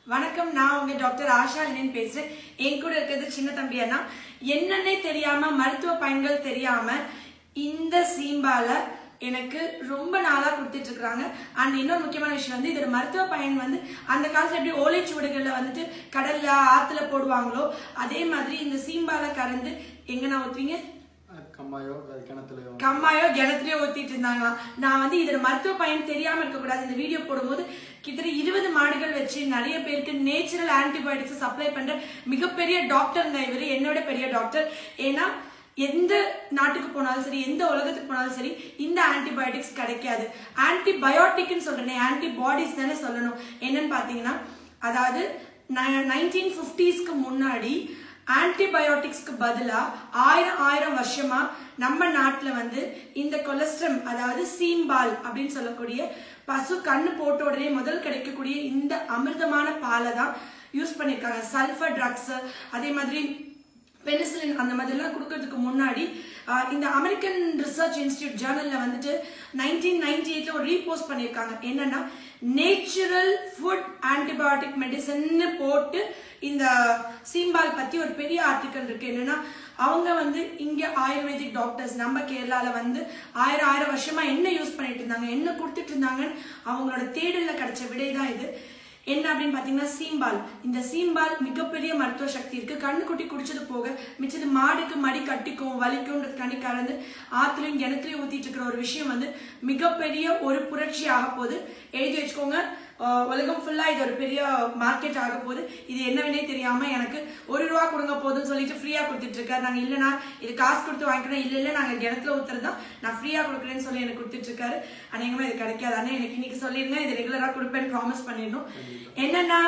வணக்கம் நான் உங்க டாக்டர் ஆஷா லினின் பேசுறேன் என் கூட இருக்கிறது சின்ன தம்பி அண்ணா என்னன்னே தெரியாம மருத்துவ பயன்கள் தெரியாம இந்த சீம்பால எனக்கு ரொம்ப நாளா கொடுத்துட்டு இருக்காங்க அண்ட் இன்னொரு முக்கியமான விஷயம் வந்து இதோட மருத்துவ பயன் வந்து அந்த காலத்துல எப்படி ஓலைச்சுவடுகள்ல வந்துட்டு கடல்ல ஆத்துல போடுவாங்களோ அதே மாதிரி இந்த சீம்பால கறந்து எங்க நான் ஊத்துவீங்க கம்மாயோ அது கிணத்துலயோ கம்மாயோ கிணத்துலயோ ஊத்திட்டு இருந்தாங்களாம் நான் வந்து இதோட மருத்துவ பயன் தெரியாம இருக்கக்கூடாது இந்த வீடியோ போடும்போது கிட்டத்தட்ட இருபது மாடுகள் வச்சு நிறைய பேருக்கு நேச்சுரல் ஆன்டிபயோட்டிக்ஸ் சப்ளை பண்ற மிகப்பெரிய டாக்டருங்க இவரு என்னோட பெரிய டாக்டர் ஏன்னா எந்த நாட்டுக்கு போனாலும் சரி எந்த உலகத்துக்கு போனாலும் சரி இந்த ஆன்டிபயோட்டிக்ஸ் கிடைக்காது ஆன்டிபயோட்டிக்னு சொல்றேனே ஆன்டிபாடிஸ் தானே சொல்லணும் என்னன்னு பாத்தீங்கன்னா அதாவது நைன்டீன் பிப்டிஸ்க்கு முன்னாடி ஆன்டிபயோட்டிக்ஸ்க்கு பதிலா ஆயிரம் ஆயிரம் வருஷமா நம்ம நாட்டுல வந்து இந்த கொலஸ்ட்ரம் அதாவது சீம்பால் அப்படின்னு சொல்லக்கூடிய பசு கண்ணு போட்ட உடனே முதல் கிடைக்கக்கூடிய இந்த அமிர்தமான பாலை தான் யூஸ் பண்ணிருக்காங்க சல்ஃபர் ட்ரக்ஸ் அதே மாதிரி பெனிசிலின் அந்த மாதிரிலாம் கொடுக்கறதுக்கு முன்னாடி ஆஹ், இந்த அமெரிக்கன் ரிசர்ச் இன்ஸ்டியூட் ஜேர்னல்ல வந்துட்டு நைன்டீன் நைன்டி எயிட்ல ஒரு ரீபோஸ்ட் பண்ணியிருக்காங்க என்னன்னா நேச்சுரல் ஃபுட் ஆன்டிபயோட்டிக் மெடிசன் போட்டு இந்த சீம்பால் பத்தி ஒரு பெரிய ஆர்டிக்கல் இருக்கு என்னன்னா அவங்க வந்து இங்க ஆயுர்வேதிக் டாக்டர்ஸ் நம்ம கேரளால வந்து ஆயிரம் ஆயிரம் வருஷமா என்ன யூஸ் பண்ணிட்டு இருந்தாங்க என்ன கொடுத்துட்டு இருந்தாங்கன்னு அவங்களோட தேடல்ல கிடைச்ச விடை தான் இது என்ன அப்படின்னு பாத்தீங்கன்னா சீம்பால் இந்த சீம்பால் மிகப்பெரிய மருத்துவ சக்தி இருக்கு கண்ணு குட்டி குடிச்சது போக மிச்சது மாடுக்கு மடி கட்டிக்கும் வலிக்கும்ன்றதுக்காண்டி கலந்து ஆத்துலயும் கிணத்துலயும் ஊத்திட்டு இருக்கிற ஒரு விஷயம் வந்து மிகப்பெரிய ஒரு புரட்சி ஆக போகுது எழுதி வச்சுக்கோங்க ஆஹ் உலகம் ஃபுல்லா இது ஒரு பெரிய மார்க்கெட் ஆக போகுது இது என்னவென்னே தெரியாம எனக்கு ஒரு ரூபா கொடுங்க போதும்னு சொல்லிட்டு ஃப்ரீயா கொடுத்துட்டு இருக்காரு நாங்க இல்லனா இது காசு கொடுத்து வாங்கிக்கிறோம் இல்ல இல்ல நாங்க கிணத்துல ஊத்துறது தான் நான் ஃப்ரீயா கொடுக்குறேன்னு சொல்லி எனக்கு கொடுத்துட்டு இருக்காரு அநேகமா இது கிடைக்காது ஆனா எனக்கு இன்னைக்கு சொல்லிருங்க இது ரெகுலரா கொடுப்பேன்னு ப்ராமிஸ் பண்ணிடணும் என்னன்னா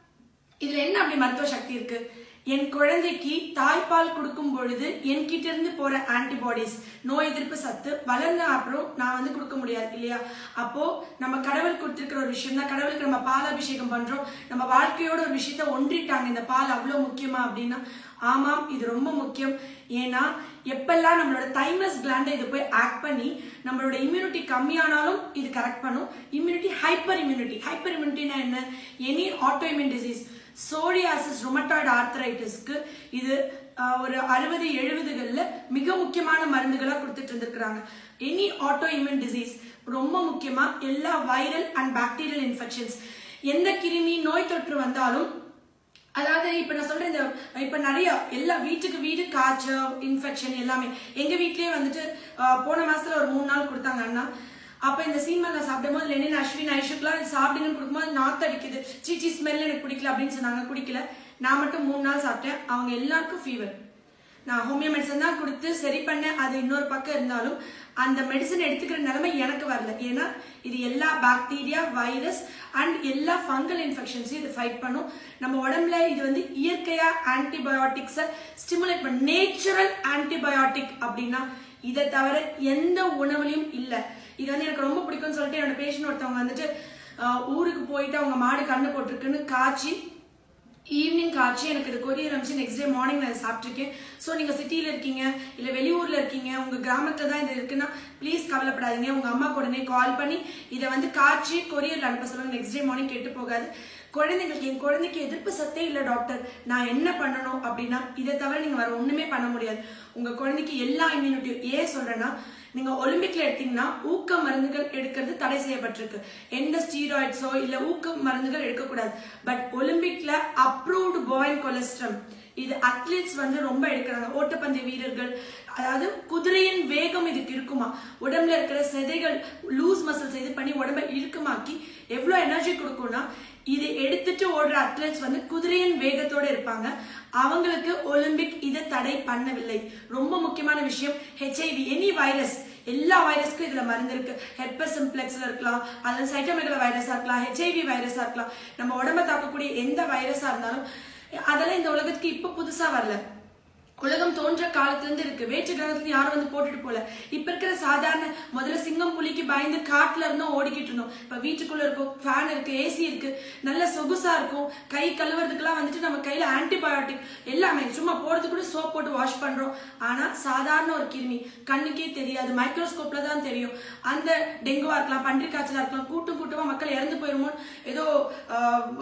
இதுல என்ன அப்படி மருத்துவ சக்தி இருக்கு என் குழந்தைக்கு தாய்ப்பால் கொடுக்கும் பொழுது என்கிட்ட இருந்து போற ஆன்டிபாடிஸ் நோய் எதிர்ப்பு சத்து வளர்ந்த அப்புறம் நான் வந்து கொடுக்க முடியாது இல்லையா அப்போ நம்ம கடவுள் கொடுத்திருக்கிற ஒரு விஷயம் தான் கடவுளுக்கு நம்ம பால் அபிஷேகம் பண்றோம் நம்ம வாழ்க்கையோட ஒரு விஷயத்த ஒன்றிட்டாங்க இந்த பால் அவ்வளவு முக்கியமா அப்படின்னா ஆமாம் இது ரொம்ப முக்கியம் ஏன்னா எப்பெல்லாம் நம்மளோட தைமஸ் கிளாண்டை இது போய் ஆக்ட் பண்ணி நம்மளோட இம்யூனிட்டி கம்மியானாலும் இது கரெக்ட் பண்ணும் இம்யூனிட்டி ஹைப்பர் இம்யூனிட்டி ஹைப்பர் இம்யூனிட்டினா என்ன any auto immune disease psoriasis rheumatoid ஆர்த்தரைட்டிஸ்க்கு இது ஆஹ், ஒரு அறுபது எழுபதுகள்ல மிக முக்கியமான மருந்துகளா கொடுத்துட்டு இருந்திருக்கிறாங்க எனி ஆட்டோ இம்யூன் டிசீஸ் ரொம்ப முக்கியமா எல்லா வைரல் அண்ட் பாக்டீரியல் இன்ஃபெக்ஷன்ஸ் எந்த கிருமி நோய் தொற்று வந்தாலும் அதாவது இப்ப நான் சொல்றேன் இந்த இப்ப நிறைய எல்லா வீட்டுக்கு வீடு காய்ச்சல் இன்ஃபெக்ஷன் எல்லாமே எங்க வீட்லயே வந்துட்டு ஆஹ், போன மாசத்துல ஒரு மூணு நாள் கொடுத்தாங்க அண்ணா அப்ப இந்த சீமா நான் சாப்பிடும் போது லெனின் அஸ்வின் ஐஷுக்குலாம் இது சாப்பிடுங்கன்னு கொடுக்கும்போது நாத்து அடிக்குது சீச்சி ஸ்மெல் எனக்கு பிடிக்கல அப்படின்னு சொன்னாங்க குடிக்கல நான் மட்டும் மூணு நாள் சாப்பிட்டேன் அவங்க எல்லாருக்கும் ஃபீவர் நான் ஹோமியோ மெடிசன் தான் கொடுத்து சரி பண்ணேன் அது இன்னொரு பக்கம் இருந்தாலும் அந்த மெடிசன் எடுத்துக்கிற நிலைமை எனக்கு வரல ஏன்னா இது எல்லா பாக்டீரியா வைரஸ் அண்ட் எல்லா ஃபங்கல் இன்ஃபெக்ஷன்ஸையும் இது ஃபைட் பண்ணும் நம்ம உடம்புல இது வந்து இயற்கையா ஆன்டிபயோட்டிக்ஸை ஸ்டிமுலேட் பண்ண நேச்சுரல் ஆன்டிபயோட்டிக் அப்படின்னா இதை தவிர எந்த உணவுலையும் இல்லை இது வந்து எனக்கு ரொம்ப பிடிக்கும்னு சொல்லிட்டு என்னோட பேஷண்ட் ஒருத்தவங்க வந்துட்டு ஆஹ், ஊருக்கு போயிட்டு அவங்க மாடு கண்ணு போட்டிருக்குன்னு காய்ச்சி ஈவினிங் காய்ச்சி எனக்கு இது கொரியர் அனுப்பிச்சு நெக்ஸ்ட் டே மார்னிங் நான் இதை சாப்பிட்ருக்கேன் ஸோ நீங்கள் சிட்டியில் இருக்கீங்க இல்லை வெளியூரில் இருக்கீங்க உங்கள் கிராமத்தில் தான் இது இருக்குன்னா ப்ளீஸ் கவலைப்படாதீங்க உங்கள் அம்மாக்கு உடனே கால் பண்ணி இதை வந்து காய்ச்சி கொரியரில் அனுப்ப சொல்லுங்க நெக்ஸ்ட் டே மார்னிங் கெட்டு போகாது குழந்தைங்களுக்கு என் குழந்தைக்கு எதிர்ப்பு சத்தே இல்லை டாக்டர் நான் என்ன பண்ணணும் அப்படின்னா இதை தவிர நீங்கள் வேற ஒன்றுமே பண்ண முடியாது உங்கள் குழந்தைக்கு எல்லா இம்யூனிட்டியும் ஏன் சொல்கிறேன்னா நீங்க ஒலிம்பிக்ல எடுத்தீங்கன்னா ஊக்க மருந்துகள் எடுக்கிறது தடை செய்யப்பட்டிருக்கு எந்த ஸ்டீராய்ட்ஸோ இல்ல ஊக்க மருந்துகள் எடுக்கக்கூடாது பட் ஒலிம்பிக்ல அப்ரூவ்டு பாயின் கொலஸ்ட்ரம் இது அத்லீட்ஸ் வந்து ரொம்ப எடுக்கிறாங்க ஓட்டப்பந்தய வீரர்கள் அதாவது குதிரையின் வேகம் இதுக்கு இருக்குமா உடம்புல இருக்கிற செதைகள் லூஸ் மசில்ஸ் இது பண்ணி உடம்ப இறுக்கமாக்கி எவ்வளவு எனர்ஜி கொடுக்கும்னா இதை எடுத்துட்டு ஓடுற அத்லெட்ஸ் வந்து குதிரையின் வேகத்தோட இருப்பாங்க அவங்களுக்கு ஒலிம்பிக் இதை தடை பண்ணவில்லை ரொம்ப முக்கியமான விஷயம் ஹெச்ஐவி எனி வைரஸ் எல்லா வைரஸ்க்கும் இதுல மருந்து இருக்கு ஹெர்பஸ் சிம்ப்ளெக்ஸ்ல இருக்கலாம் அல்லது சைட்டோமெகல வைரஸா இருக்கலாம் ஹெச்ஐவி வைரஸா இருக்கலாம் நம்ம உடம்ப தாக்கக்கூடிய எந்த வைரஸா இருந்தாலும் அதெல்லாம் இந்த உலகத்துக்கு இப்ப புதுசா வரல உலகம் தோன்ற காலத்துல இருந்து இருக்கு வேற்று கிரகத்துல யாரும் வந்து போட்டுட்டு போல இப்ப இருக்கிற சாதாரண முதல்ல சிங்கம் புலிக்கு பயந்து காட்டுல இருந்தோம் ஓடிக்கிட்டு இருந்தோம் இப்ப வீட்டுக்குள்ள இருக்கும் ஃபேன் இருக்கு ஏசி இருக்கு நல்ல சொகுசா இருக்கும் கை கழுவுறதுக்கெல்லாம் வந்துட்டு நம்ம கையில ஆன்டிபயோட்டிக் எல்லாமே சும்மா போறதுக்கு கூட சோப் போட்டு வாஷ் பண்றோம் ஆனா சாதாரண ஒரு கிருமி கண்ணுக்கே தெரியாது மைக்ரோஸ்கோப்ல தான் தெரியும் அந்த டெங்குவா இருக்கலாம் பன்றி காய்ச்சலா இருக்கலாம் கூட்டம் கூட்டமா மக்கள் இறந்து போயிருமோ ஏதோ கவுண்டமணி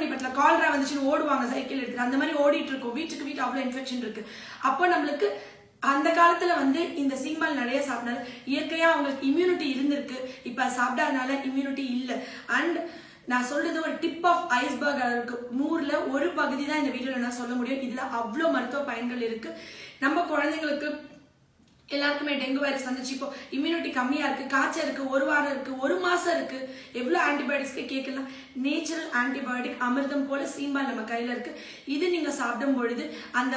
கோட்டமணிப்பட்டில கால்ரா வந்துச்சுன்னு ஓடுவாங்க சைக்கிள் எடுத்துட்டு அந்த மாதிரி ஓடிட்டு இருக்கோம் வீட்டுக்கு வீட்டு அவ்வளவு இன்ஃபெக்ஷன் இருக்கு அப்போ நம்மளுக்கு அந்த காலத்துல வந்து இந்த சீம்பால் நிறைய சாப்பிட்டாலும் இயற்கையா அவங்களுக்கு இம்யூனிட்டி இருந்திருக்கு இப்ப அது சாப்பிடாதனால இம்யூனிட்டி இல்ல அண்ட் நான் சொல்றது ஒரு டிப் ஆஃப் ஐஸ்பர்க் இருக்கு நூறுல ஒரு பகுதி தான் இந்த வீடியோல நான் சொல்ல முடியும் இதுல அவ்வளோ மருத்துவ பயன்கள் இருக்கு நம்ம குழந்தைங்களுக்கு எல்லாருக்குமே டெங்கு வைரஸ் வந்துச்சு இப்போ இம்யூனிட்டி கம்மியா இருக்கு காய்ச்சல் இருக்கு ஒரு வாரம் இருக்கு ஒரு மாசம் இருக்கு எவ்வளவு ஆன்டிபயோட்டிக்ஸ்க்கு கேட்கலாம் நேச்சுரல் ஆன்டிபயோட்டிக் அமிர்தம் போல சீம்பால் நம்ம கையில இருக்கு இது நீங்க சாப்பிடும் பொழுது அந்த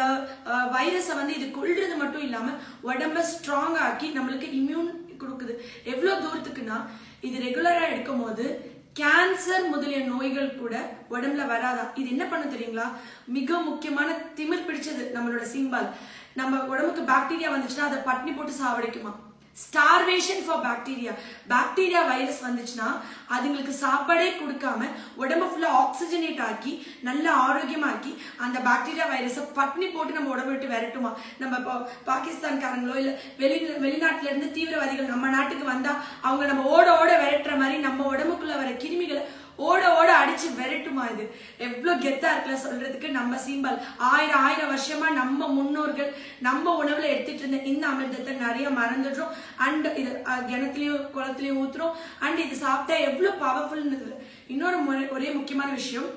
வைரஸை வந்து இது கொள்றது மட்டும் இல்லாம உடம்ப ஸ்ட்ராங் ஆக்கி நம்மளுக்கு இம்யூன் கொடுக்குது எவ்வளவு தூரத்துக்குன்னா இது ரெகுலரா எடுக்கும் போது கேன்சர் முதலிய நோய்கள் கூட உடம்புல வராதா இது என்ன பண்ண தெரியுங்களா மிக முக்கியமான திமிர் பிடிச்சது நம்மளோட சீம்பால் நம்ம உடம்புக்கு பாக்டீரியா வந்துச்சுன்னா அதை பட்னி போட்டு சாவடிக்குமா starvation for bacteria bacteria virus வந்துச்சுன்னா அதுங்களுக்கு சாப்பாடே கொடுக்காம உடம்ப ஃபுல்லா ஆக்சிஜனேட் ஆக்கி நல்ல ஆரோக்கியமாக்கி அந்த பாக்டீரியா வைரஸை பட்னி போட்டு நம்ம உடம்ப விட்டு விரட்டுமா நம்ம இப்போ பாகிஸ்தான்காரங்களோ இல்ல வெளி வெளிநாட்டுல இருந்து தீவிரவாதிகள் நம்ம நாட்டுக்கு வந்தா அவங்க நம்ம ஓட ஓட விரட்டுற மாதிரி நம்ம உடம்புக்குள்ள வர கிருமிகளை ஓட ஓட அடிச்சு விரட்டுமா இது எவ்வளவு கெத்தா இருக்குல்ல சொல்றதுக்கு நம்ம சீம்பால் ஆயிரம் ஆயிரம் வருஷமா நம்ம முன்னோர்கள் நம்ம உணவுல எடுத்துட்டு இருந்த இந்த அமிர்தத்தை நிறைய மறந்துடுறோம் அண்ட் இது அஹ், கிணத்துலயும் குளத்துலயும் ஊத்துறோம் அண்ட் இது சாப்பிட்டா எவ்வளவு பவர்ஃபுல்னு இன்னொரு முறை- ஒரே முக்கியமான விஷயம்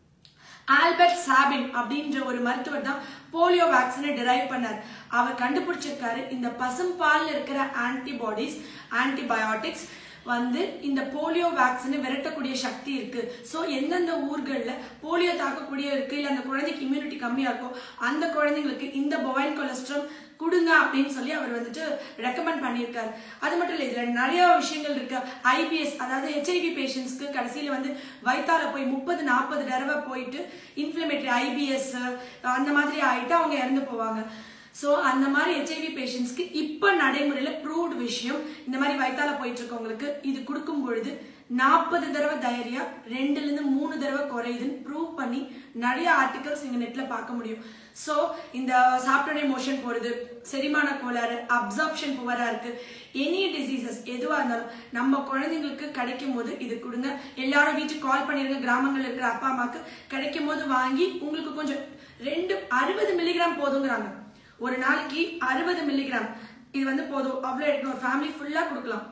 ஆல்பர்ட் சாபின் அப்படின்ற ஒரு மருத்துவர் தான் போலியோ வேக்சினை டிரைவ் பண்ணார் அவர் கண்டுபிடிச்சிருக்காரு இந்த பசும்பால்ல இருக்கிற ஆன்டிபாடிஸ் ஆன்டிபயோட்டிக்ஸ் வந்து இந்த போலியோ வேக்சினை விரட்டக்கூடிய சக்தி இருக்கு சோ எந்தெந்த ஊர்கள்ல போலியோ தாக்கக்கூடிய இருக்கு இல்ல அந்த குழந்தைக்கு இம்யூனிட்டி கம்மியா இருக்கும் அந்த குழந்தைங்களுக்கு இந்த பொவைன் கொலஸ்ட்ரால் கொடுங்க அப்படின்னு சொல்லி அவர் வந்துட்டு ரெக்கமெண்ட் பண்ணியிருக்காரு அது மட்டும் இல்லை இதுல நிறைய விஷயங்கள் இருக்கு ஐபிஎஸ் அதாவது ஹெச்ஐவி பேஷண்ட்ஸ்க்கு கடைசியில வந்து வயித்தால போய் முப்பது நாற்பது தடவை போயிட்டு இன்ஃபிளமேட்டரி ஐபிஎஸ் அந்த மாதிரி ஆயிட்டு அவங்க இறந்து போவாங்க சோ அந்த மாதிரி ஹெச்ஐவி பேஷண்ட்ஸ்க்கு இப்ப நடைமுறையில ப்ரூவ்டு விஷயம் இந்த மாதிரி வயித்தால போயிட்டு இருக்கவங்களுக்கு இது கொடுக்கும் பொழுது நாற்பது தடவை தைரியா ரெண்டுல இருந்து மூணு தடவை குறையுதுன்னு ப்ரூவ் பண்ணி நிறைய ஆர்டிகல்ஸ் நீங்க நெட்ல பார்க்க முடியும் சோ இந்த சாப்பிட்டோடே மோஷன் போறது செரிமான கோளாறு அப்சார்ப்ஷன் புவரா இருக்கு எனி டிசீசஸ் எதுவா இருந்தாலும் நம்ம குழந்தைங்களுக்கு கிடைக்கும் போது இது கொடுங்க எல்லாரும் வீட்டுக்கு கால் பண்ணிருங்க கிராமங்கள்ல இருக்கிற அப்பா அம்மாக்கு கிடைக்கும் போது வாங்கி உங்களுக்கு கொஞ்சம் ரெண்டு அறுபது மில்லிகிராம் போதுங்கிறாங்க ஒரு நாளைக்கு அறுபது மில்லிகிராம் இது வந்து போதும் அவ்வளோ எடுக்கணும் ஒரு ஃபேமிலி ஃபுல்லா கொடுக்கலாம்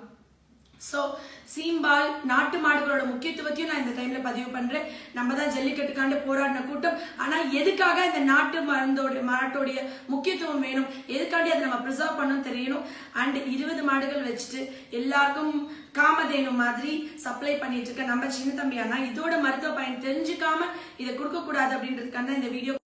சோ சீம்பால் நாட்டு மாடுகளோட முக்கியத்துவத்தையும் நான் இந்த டைம்ல பதிவு பண்றேன் நம்ம தான் ஜல்லிக்கட்டுக்காண்டு போராடின கூட்டம் ஆனா எதுக்காக இந்த நாட்டு மருந்தோட மாட்டோடைய முக்கியத்துவம் வேணும் எதுக்காண்டி அதை நம்ம ப்ரிசர்வ் பண்ணணும் தெரியணும் அண்ட் இருபது மாடுகள் வச்சுட்டு எல்லாருக்கும் காமதேனு மாதிரி சப்ளை பண்ணிட்டு இருக்க நம்ம சின்ன தம்பி அண்ணா இதோட மருத்துவ பயன் தெரிஞ்சுக்காம இதை கொடுக்க கூடாது அப்படின்றதுக்காக தான் இந்த வீடியோ